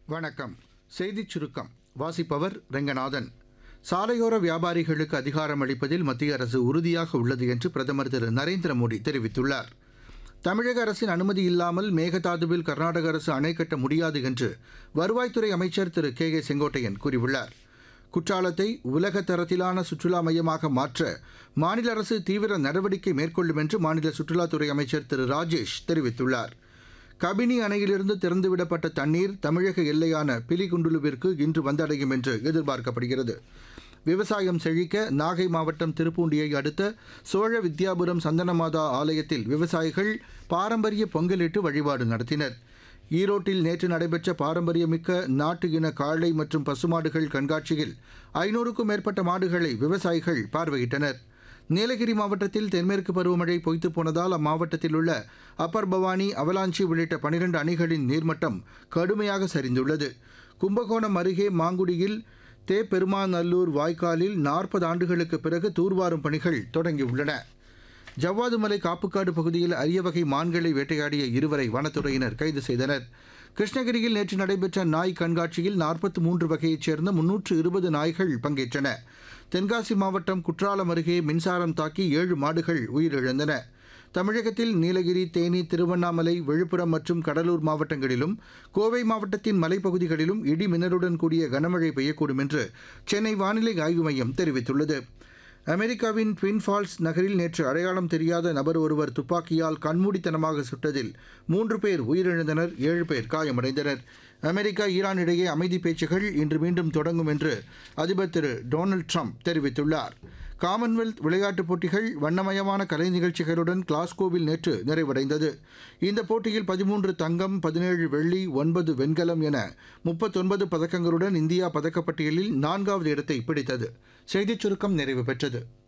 வணக்கம் செய்திச் சுருக்கம் வாசிப்பவர் ரெங்கநாதன் சாலையோர வியாபாரிகளுக்கு அதிகாரம் அளிப்பதில் மத்திய அரசு உறுதியாக உள்ளது என்று பிரதமர் திரு நரேந்திர மோடி தெரிவித்துள்ளார் தமிழக அரசின் அனுமதி இல்லாமல் மேகதாதுவில் கர்நாடக அரசு அணை கட்ட முடியாது என்று வருவாய்த்துறை அமைச்சர் திரு கே ஏ செங்கோட்டையன் கூறியுள்ளார் குற்றாலத்தை உலக தரத்திலான சுற்றுலா மையமாக மாற்ற மாநில அரசு தீவிர நடவடிக்கை மேற்கொள்ளும் என்று மாநில சுற்றுலாத்துறை அமைச்சர் திரு ராஜேஷ் தெரிவித்துள்ளார் கபினி அணையிலிருந்து திறந்துவிடப்பட்ட தண்ணீர் தமிழக எல்லையான பிலிகுண்டுலுவிற்கு இன்று வந்தடையும் என்று எதிர்பார்க்கப்படுகிறது விவசாயம் செழிக்க நாகை மாவட்டம் திருப்பூண்டியை அடுத்த சோழ வித்யாபுரம் சந்தனமாதா ஆலயத்தில் விவசாயிகள் பாரம்பரிய பொங்கலிட்டு வழிபாடு நடத்தினர் ஈரோட்டில் நேற்று நடைபெற்ற பாரம்பரியமிக்க நாட்டு இன காளை மற்றும் பசுமாடுகள் கண்காட்சியில் ஐநூறுக்கும் மேற்பட்ட மாடுகளை விவசாயிகள் பார்வையிட்டனர் நீலகிரி மாவட்டத்தில் தென்மேற்கு பருவமழை பொய்த்துப் போனதால் அம்மாவட்டத்தில் உள்ள அப்பர் பவானி அவலாஞ்சி உள்ளிட்ட பனிரெண்டு அணைகளின் நீர்மட்டம் கடுமையாக சரிந்துள்ளது கும்பகோணம் அருகே மாங்குடியில் தேப்பெருமாநல்லூர் வாய்க்காலில் நாற்பது ஆண்டுகளுக்கு பிறகு தூர்வாரும் பணிகள் தொடங்கியுள்ளன ஜவ்வாதுமலை காப்புக்காடு பகுதியில் அரிய வகை மான்களை வேட்டையாடிய இருவரை வனத்துறையினர் கைது செய்தனர் கிருஷ்ணகிரியில் நேற்று நடைபெற்ற நாய் கண்காட்சியில் நாற்பத்தி மூன்று வகையைச் சேர்ந்த முன்னூற்று இருபது நாய்கள் பங்கேற்றன தென்காசி மாவட்டம் குற்றாலம் அருகே மின்சாரம் தாக்கி ஏழு மாடுகள் உயிரிழந்தன தமிழகத்தில் நீலகிரி தேனி திருவண்ணாமலை விழுப்புரம் மற்றும் கடலூர் மாவட்டங்களிலும் கோவை மாவட்டத்தின் மலைப்பகுதிகளிலும் இடி மின்னலுடன் கூடிய கனமழை பெய்யக்கூடும் என்று சென்னை வானிலை ஆய்வு மையம் தெரிவித்துள்ளது அமெரிக்காவின் ட்வின் ஃபால்ஸ் நகரில் நேற்று அடையாளம் தெரியாத நபர் ஒருவர் துப்பாக்கியால் கண்மூடித்தனமாக சுட்டதில் மூன்று பேர் உயிரிழந்தனர் ஏழு பேர் காயமடைந்தனர் அமெரிக்கா ஈரான் இடையே அமைதி பேச்சுகள் இன்று மீண்டும் தொடங்கும் என்று அதிபர் திரு டொனால்டு ட்ரம்ப் தெரிவித்துள்ளார் காமன்வெல்த் விளையாட்டுப் போட்டிகள் வண்ணமயமான கலை நிகழ்ச்சிகளுடன் கிளாஸ்கோவில் நேற்று நிறைவடைந்தது இந்த போட்டியில் பதிமூன்று தங்கம் பதினேழு வெள்ளி ஒன்பது வெண்கலம் என முப்பத்தொன்பது பதக்கங்களுடன் இந்தியா பதக்கப்பட்டியலில் நான்காவது இடத்தை பிடித்தது செய்திச் சுருக்கம் நிறைவு பெற்றது